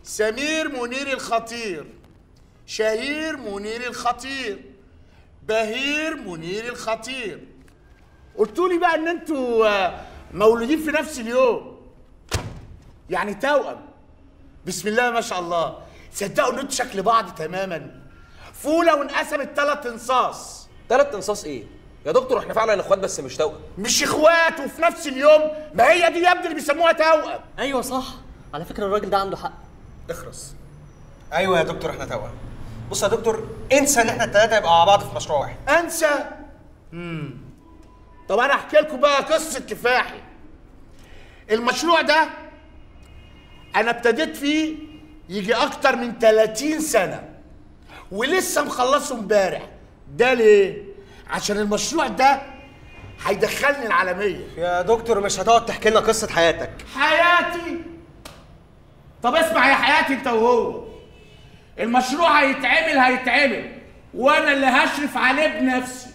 سمير منير الخطير شهير منير الخطير بهير منير الخطير قلتوا لي بقى ان انتوا آه، مولودين في نفس اليوم يعني توأم بسم الله ما شاء الله صدقوا ان انتوا شكل بعض تماما فوله وانقسمت ثلاث انصاص تلات انصاص ايه يا دكتور احنا فعلا اخوات بس مش توأم مش اخوات وفي نفس اليوم ما هي دي يا ابني اللي بيسموها توأم ايوه صح على فكره الراجل ده عنده حق اخرس ايوه يا دكتور احنا توأم بص يا دكتور انسى ان احنا الثلاثه يبقى مع بعض في مشروع واحد انسى امم طب انا احكي لكم بقى قصه كفاحي المشروع ده انا ابتديت فيه يجي اكتر من 30 سنه ولسه مخلصه امبارح ده ليه عشان المشروع ده هيدخلني العالميه يا دكتور مش هتقعد تحكي لنا قصه حياتك حياتي طب اسمع يا حياتي انت وهو المشروع هيتعمل هيتعمل وانا اللي هشرف عليه بنفسي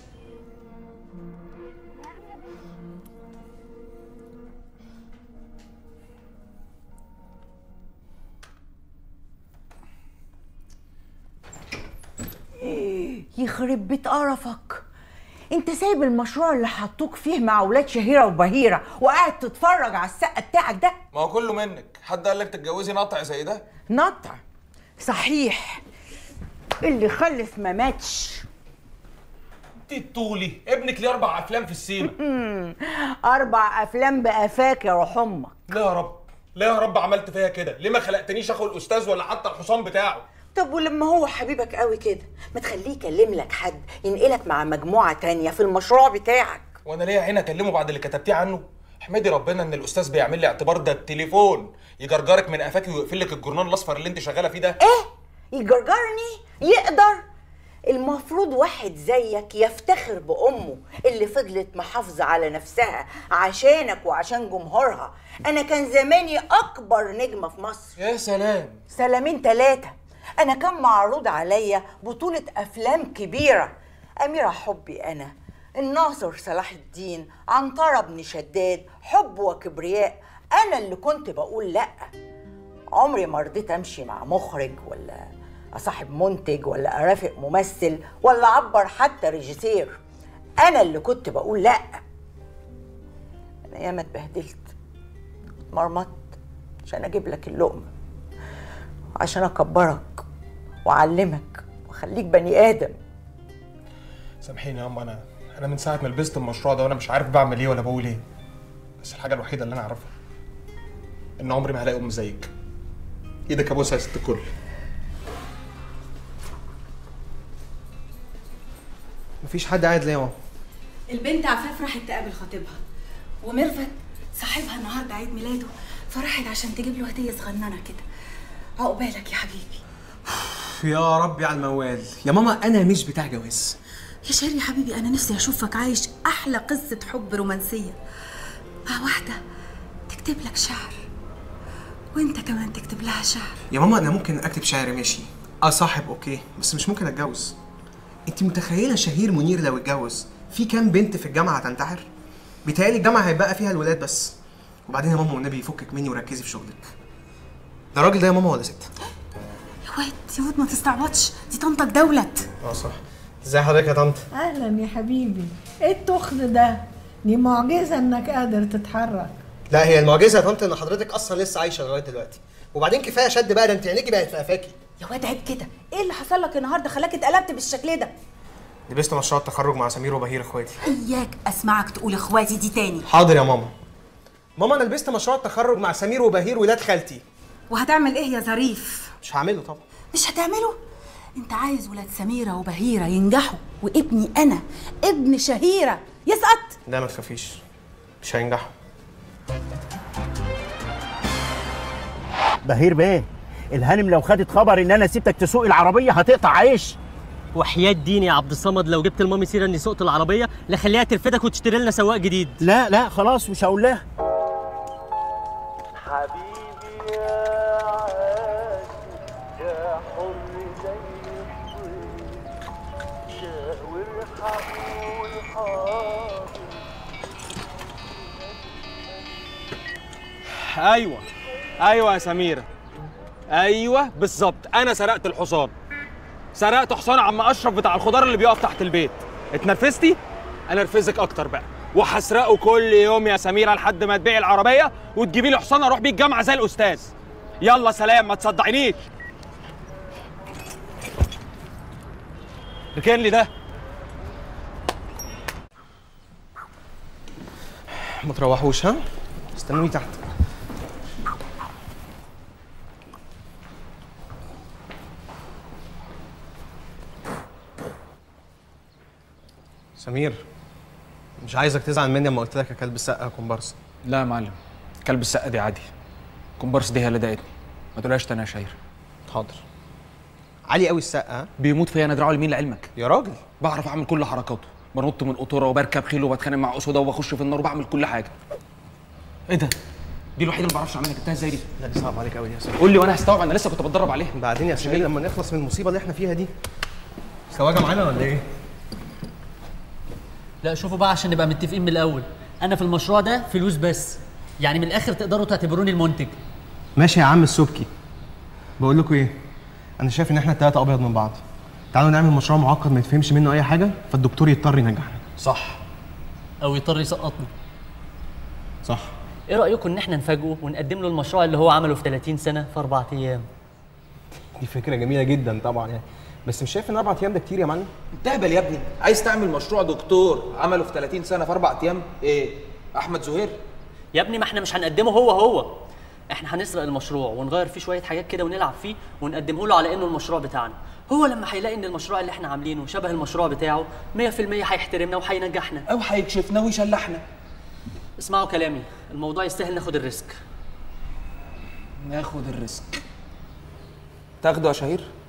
يخرب بيت قرفك انت سايب المشروع اللي حطوك فيه مع ولاد شهيرة وبهيرة وقاعد تتفرج على السقة بتاعك ده ما هو كله منك حد قال لك تتجوزي نقطع زي ده نطع صحيح اللي خلف ما ماتش انت طولي ابنك ليه اربع افلام في السيما اربع افلام بقفاك يا روح امك لا يا رب لا يا رب عملت فيا كده ليه ما خلقتنيش اخو الاستاذ ولا حتى الحصان بتاعه طب ولما هو حبيبك قوي كده ما تخليه يكلم لك حد ينقلك مع مجموعة تانية في المشروع بتاعك وانا ليه عين اكلمه بعد اللي كتبتيه عنه احمدي ربنا ان الاستاذ بيعمل لي اعتبار ده التليفون يجرجرك من قفاكي ويقفل لك الجورنال الاصفر اللي انت شغاله فيه ده ايه يجرجرني يقدر المفروض واحد زيك يفتخر بأمه اللي فضلت محافظة على نفسها عشانك وعشان جمهورها أنا كان زماني أكبر نجمة في مصر يا سلام سلامين تلاتة أنا كان معروض عليا بطولة أفلام كبيرة أميرة حبي أنا الناصر صلاح الدين عنترة بن شداد حب وكبرياء أنا اللي كنت بقول لأ عمري ما رضيت أمشي مع مخرج ولا أصاحب منتج ولا أرافق ممثل ولا أعبر حتى ريجيسير أنا اللي كنت بقول لأ أنا ياما اتبهدلت اتمرمطت عشان أجيب لك اللقمة عشان أكبرك وأعلمك وأخليك بني آدم سامحيني يا اما انا انا من ساعه ما لبست المشروع ده وانا مش عارف بعمل ايه ولا بقول ايه بس الحاجه الوحيده اللي انا اعرفها ان عمري ما هلاقي ام زيك ايدك ابوسها يا ست الكل مفيش حد قاعد ليه يا ماما البنت عفاف راحت تقابل خطيبها وميرفت صاحبها النهارده عيد ميلاده فراحت عشان تجيب له هديه صغننه كده عقبالك يا حبيبي يا ربي على الموال يا ماما انا مش بتاع جواز يا شيري يا حبيبي انا نفسي اشوفك عايش احلى قصه حب رومانسيه مع واحده تكتب لك شعر وانت كمان تكتب لها شعر يا ماما انا ممكن اكتب شعر ماشي اصاحب اوكي بس مش ممكن اتجوز انت متخيله شهير منير لو اتجوز في كام بنت في الجامعه هتنتحر بيتهيألي الجامعه هيبقى فيها الولاد بس وبعدين يا ماما والنبي يفكك مني وركزي في شغلك ده راجل ده يا ماما ولا ست يا واد يا واد ما تستعبطش دي طنطك دولت اه صح ازي حضرتك يا طنط اهلا يا حبيبي ايه التخن ده دي معجزه انك قادر تتحرك لا هي المعجزه يا طنط ان حضرتك اصلا لسه عايشه لغايه دلوقتي وبعدين كفايه شد بقى ده انت عينيكي بقت في قفاكي يا واد عيب كده ايه اللي حصل لك النهارده خلاك اتقلبت بالشكل ده لبست مشروع التخرج مع سمير وبهير اخواتي اياك اسمعك تقول اخواتي دي تاني حاضر يا ماما ماما انا لبست مشروع التخرج مع سمير وبهير ولاد خالتي وهتعمل ايه يا ظريف مش هعمله طبعا مش هتعمله انت عايز ولاد سميره وبهيره ينجحوا وابني انا ابن شهيره يسقط لا ما تخافيش مش هينجحوا بهير بيه الهانم لو خدت خبر ان انا سبتك تسوق العربيه هتقطع عيش وحياة ديني يا عبد الصمد لو جبت لمامي سيره اني سوقت العربيه لخليها ترفدك وتشتري لنا سواق جديد لا لا خلاص مش هقول لها حبيبي يا عاشق يا حر زي الطير شاور حقول حاضر ايوه ايوه يا سميره ايوه بالظبط انا سرقت الحصان سرقت حصان عم اشرف بتاع الخضار اللي بيقف تحت البيت اتنرفزتي انا ارفزك اكتر بقى وهسرقه كل يوم يا سميره لحد ما تبيعي العربيه وتجيبي لي حصان اروح بيه الجامعه زي الاستاذ يلا سلام ما تصدعينيش ركن لي ده ما تروحوش ها استنوني تحت سمير مش عايزك تزعل مني لما قلت لك يا كلب السقا كومبارس لا يا معلم كلب السقه دي عادي كومبارس دي هي اللي ضايقتني ما تقولهاش تاني يا شهير حاضر علي قوي السقا ها بيموت فيا انا دراعه اليمين لعلمك يا راجل بعرف اعمل كل حركاته بنط من قطوره وبركب خيل وبتخانق مع اسوده وبخش في النار وبعمل كل حاجه ايه ده دي الوحيده اللي ما بعرفش اعملها جبتها ازاي دي لا دي صعب عليك قوي يا سمير قول لي وانا هستوعب انا لسه كنت بتدرب عليها بعدين يا سمير لما نخلص من المصيبه اللي احنا فيها دي سواجه معانا ولا ايه لا شوفوا بقى عشان نبقى متفقين من الاول انا في المشروع ده فلوس بس يعني من الاخر تقدروا تعتبروني المنتج ماشي يا عم السبكي بقول لكم ايه انا شايف ان احنا التلاته ابيض من بعض تعالوا نعمل مشروع معقد ما يتفهمش منه اي حاجه فالدكتور يضطر ينجحنا صح او يضطر يسقطني صح ايه رايكم ان احنا نفاجئه ونقدم له المشروع اللي هو عمله في 30 سنه في اربع ايام دي فكره جميله جدا طبعا يعني بس مش شايف ان اربع ايام ده كتير يا معلم تهبل يا ابني عايز تعمل مشروع دكتور عمله في 30 سنه في اربع ايام ايه احمد زهير يا ابني ما احنا مش هنقدمه هو هو احنا هنسرق المشروع ونغير فيه شويه حاجات كده ونلعب فيه ونقدمه له على انه المشروع بتاعنا هو لما هيلاقي ان المشروع اللي احنا عاملينه شبه المشروع بتاعه 100% هيحترمنا وهينجحنا او هيكشفنا ويشلحنا اسمعوا كلامي الموضوع يستاهل ناخد الريسك ناخد الريسك تاخده يا شهير